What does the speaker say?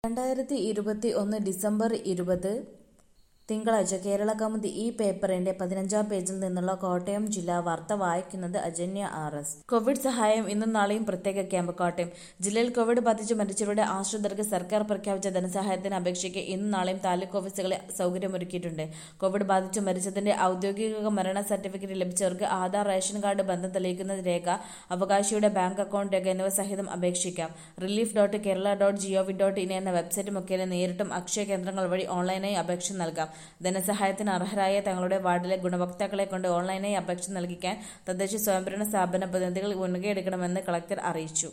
രണ്ടായിരത്തി ഇരുപത്തി ഒന്ന് ഡിസംബർ ഇരുപത് തിങ്കളാഴ്ച കേരള കൗമുദി ഈ പേപ്പറിന്റെ പതിനഞ്ചാം പേജിൽ നിന്നുള്ള കോട്ടയം ജില്ലാ വാർത്ത വായിക്കുന്നത് അജന്യ ആർ എസ് കോവിഡ് സഹായം ഇന്നും നാളെയും പ്രത്യേക ക്യാമ്പ് കോട്ടയം ജില്ലയിൽ കോവിഡ് ബാധിച്ച് മരിച്ചവരുടെ ആശ്രിതർക്ക് സർക്കാർ പ്രഖ്യാപിച്ച ധനസഹായത്തിന് അപേക്ഷയ്ക്ക് ഇന്നും നാളെയും താലൂക്ക് ഓഫീസുകളിൽ സൗകര്യമൊരുക്കിയിട്ടുണ്ട് കോവിഡ് ബാധിച്ച് മരിച്ചതിന്റെ ഔദ്യോഗിക മരണ സർട്ടിഫിക്കറ്റ് ലഭിച്ചവർക്ക് ആധാർ റേഷൻ കാർഡ് ബന്ധം തെളിയിക്കുന്ന രേഖ അവകാശിയുടെ ബാങ്ക് അക്കൗണ്ട് രേഖ എന്നിവ സഹിതം അപേക്ഷിക്കാം relief dot Kerala dot G O V dot in എന്ന വെബ്സൈറ്റ് മുഖേന നേരിട്ടും അക്ഷയ കേന്ദ്രങ്ങൾ വഴി ഓൺലൈനായി അപേക്ഷ നൽകാം ധനസഹായത്തിന് അർഹരായ തങ്ങളുടെ വാർഡിലെ ഗുണഭോക്താക്കളെ കൊണ്ട് ഓൺലൈനായി അപേക്ഷ നൽകിക്കാൻ തദ്ദേശ സ്വയംഭരണ സ്ഥാപന പ്രതിനിധികൾ മുൻകൈയെടുക്കണമെന്ന് കളക്ടർ അറിയിച്ചു